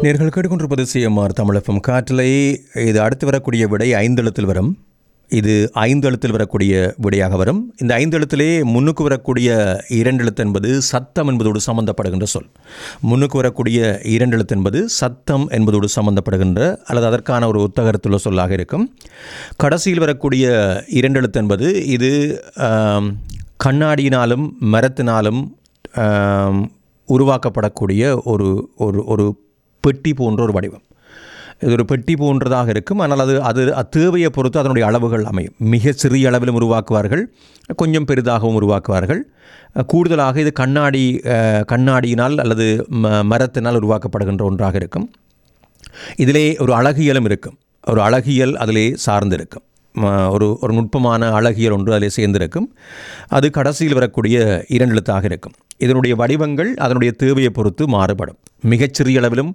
நேர்கள் கேட்டுக்கொண்டிருப்பது சிஎம்ஆர் தமிழகம் காற்றலை இது அடுத்து வரக்கூடிய விடை ஐந்தெழுத்தில் வரும் இது ஐந்து எழுத்தில் வரக்கூடிய விடையாக வரும் இந்த ஐந்து எழுத்திலே முன்னுக்கு வரக்கூடிய இரண்டு எழுத்து என்பது சத்தம் என்பதோடு சம்பந்தப்படுகின்ற சொல் முன்னுக்கு வரக்கூடிய இரண்டு எழுத்து என்பது சத்தம் என்பதோடு சம்பந்தப்படுகின்ற அல்லது அதற்கான ஒரு ஒத்தகரத்துள்ள சொல்லாக இருக்கும் கடைசியில் வரக்கூடிய இரண்டு எழுத்து என்பது இது ஆம், கண்ணாடியினாலும் மரத்தினாலும் ஆம், உருவாக்கப்படக்கூடிய ஒரு ஒரு ஒரு பெட்டி போன்ற ஒரு வடிவம் இது ஒரு பெட்டி போன்றதாக இருக்கும் ஆனால் அது அது தேவையை பொறுத்து அதனுடைய அளவுகள் அமையும் மிக சிறிய அளவிலும் உருவாக்குவார்கள் கொஞ்சம் பெரிதாகவும் உருவாக்குவார்கள் கூடுதலாக இது கண்ணாடி அஹ், கண்ணாடியினால் அல்லது ம மரத்தினால் உருவாக்கப்படுகின்ற ஒன்றாக இருக்கும் இதிலே ஒரு அழகியலும் இருக்கும் ஒரு அழகியல் அதிலே சார்ந்திருக்கும் ம- ஒரு ஒரு நுட்பமான அழகியல் ஒன்று அதிலே சேர்ந்திருக்கும் அது கடைசியில் வரக்கூடிய இரண்டு எழுத்தாக இருக்கும் இதனுடைய வடிவங்கள் அதனுடைய தேவையை பொறுத்து மாறுபடும் மிகச்சிறிய அளவிலும்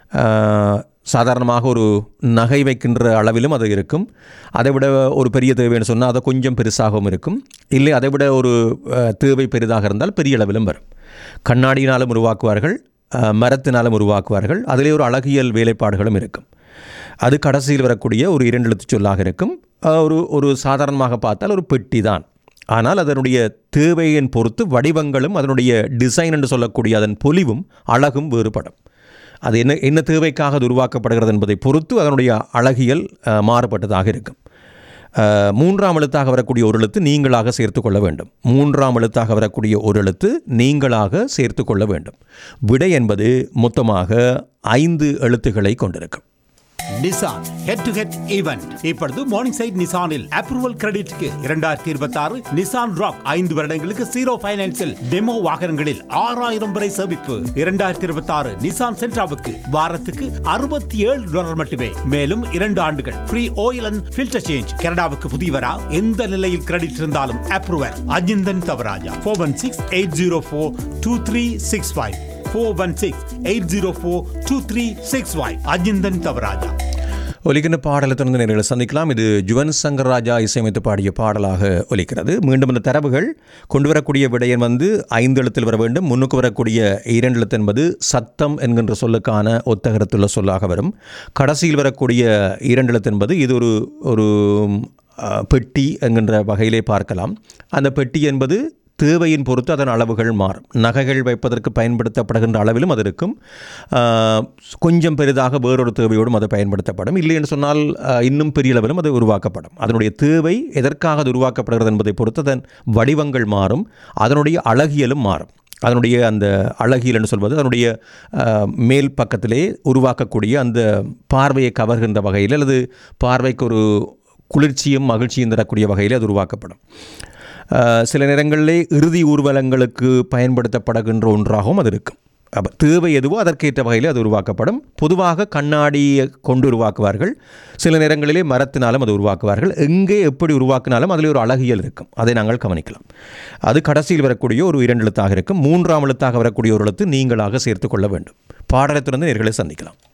ஆஹ், சாதாரணமாக ஒரு நகை வைக்கின்ற அளவிலும் அது இருக்கும் அதை விட ஒரு பெரிய தேவைன்னு சொன்னால் அதை கொஞ்சம் பெருசாகவும் இருக்கும் இல்லை அதை விட ஒரு ஆஹ், தேவை பெரிதாக இருந்தால் பெரிய அளவிலும் வரும் கண்ணாடியினாலும் உருவாக்குவார்கள் ஆஹ், மரத்தினாலும் உருவாக்குவார்கள் அதிலே ஒரு அழகியல் வேலைப்பாடுகளும் இருக்கும் அது கடைசியில் வரக்கூடிய ஒரு இரண்டு எழுத்துச் சொல்லாக இருக்கும் ஆஹ், ஒரு ஒரு சாதாரணமாக பார்த்தால் ஒரு பெட்டி தான் ஆனால் அதனுடைய தேவையின் பொறுத்து வடிவங்களும் அதனுடைய டிசைன் என்று சொல்லக்கூடிய அதன் பொலிவும் அழகும் வேறுபடும் அது என்ன என்ன தேவைக்காக அது உருவாக்கப்படுகிறது என்பதை பொறுத்து அதனுடைய அழகியல் ஆஹ், மாறுபட்டதாக இருக்கும் ஆஹ், மூன்றாம் எழுத்தாக வரக்கூடிய ஒரு எழுத்து நீங்களாக சேர்த்து கொள்ள வேண்டும் மூன்றாம் எழுத்தாக வரக்கூடிய ஒரு எழுத்து நீங்களாக சேர்த்து கொள்ள வேண்டும் விடை என்பது மொத்தமாக ஐந்து எழுத்துக்களை கொண்டிருக்கும் Nissan head to head event இப்பொழுது மார்னிங் சைட் நிசானில் அப்ரூவல் கிரெடிட்க்கு இரண்டாயிரத்தி இருபத்தி ஆறு நிசான் ராக் ஐந்து வருடங்களுக்கு ஜீரோ பைனான்சில் டெமோ வாகனங்களில் ஆறாயிரம் வரை சேமிப்பு இரண்டாயிரத்தி இருபத்தி ஆறு நிசான் சென்ட்ராவுக்கு வாரத்துக்கு அறுபத்தி ஏழு டாலர் மட்டுமே மேலும் இரண்டு ஆண்டுகள் free oil and filter change கனடாவுக்கு புதியவரா எந்த நிலையில் கிரெடிட் இருந்தாலும் approval Ajinthan Thavarajah four one six eight zero four two three six five four one six eight zero four two three six five Ajinthan Thavarajah ஒலிக்கின்ற பாடலை தொடர்ந்து நேர்களை சந்திக்கலாம் இது ஜுவன் சங்கர் ராஜா இசையமைத்து பாடிய பாடலாக ஒலிக்கிறது மீண்டும் இந்த தரவுகள் கொண்டு வரக்கூடிய விடயம் வந்து ஐந்து எழுத்தில் வர வேண்டும் முன்னுக்கு வரக்கூடிய இரண்டு எழுத்து என்பது சத்தம் என்கின்ற சொல்லுக்கான ஒத்தகரத்துள்ள சொல்லாக வரும் கடைசியில் வரக்கூடிய இரண்டு எழுத்து என்பது இது ஒரு ஒரு அஹ், பெட்டி என்கின்ற வகையிலே பார்க்கலாம் அந்த பெட்டி என்பது தேவையின் பொறுத்து அதன் அளவுகள் மாறும் நகைகள் வைப்பதற்கு பயன்படுத்தப்படுகின்ற அளவிலும் அது இருக்கும் ஆஹ், கொஞ்சம் பெரிதாக வேறொரு தேவையோடும் அது பயன்படுத்தப்படும் இல்லை என்று சொன்னால் ஆஹ், இன்னும் பெரிய அளவிலும் அது உருவாக்கப்படும் அதனுடைய தேவை எதற்காக அது உருவாக்கப்படுகிறது என்பதை பொறுத்து அதன் வடிவங்கள் மாறும் அதனுடைய அழகியலும் மாறும் அதனுடைய அந்த அழகியல் என்று சொல்வது அதனுடைய ஆஹ், மேல் பக்கத்திலே உருவாக்கக்கூடிய அந்த பார்வையை கவர்கின்ற வகையில் அல்லது பார்வைக்கு ஒரு குளிர்ச்சியும் மகிழ்ச்சியும் தரக்கூடிய வகையில் அது உருவாக்கப்படும் ஆஹ் சில நேரங்களிலே இறுதி ஊர்வலங்களுக்கு பயன்படுத்தப்படுகின்ற ஒன்றாகவும் அது இருக்கும் அப்போ தேவை எதுவோ அதற்கேற்ற வகையில் அது உருவாக்கப்படும் பொதுவாக கண்ணாடியை கொண்டு உருவாக்குவார்கள் சில நேரங்களிலே மரத்தினாலும் அது உருவாக்குவார்கள் எங்கே எப்படி உருவாக்கினாலும் அதில் ஒரு அழகியல் இருக்கும் அதை நாங்கள் கவனிக்கலாம் அது கடைசியில் வரக்கூடிய ஒரு இரண்டு எழுத்தாக இருக்கும் மூன்றாம் எழுத்தாக வரக்கூடிய ஒரு எழுத்து நீங்களாக சேர்த்து கொள்ள வேண்டும் பாடலை தொடர்ந்து நேர்களை சந்திக்கலாம்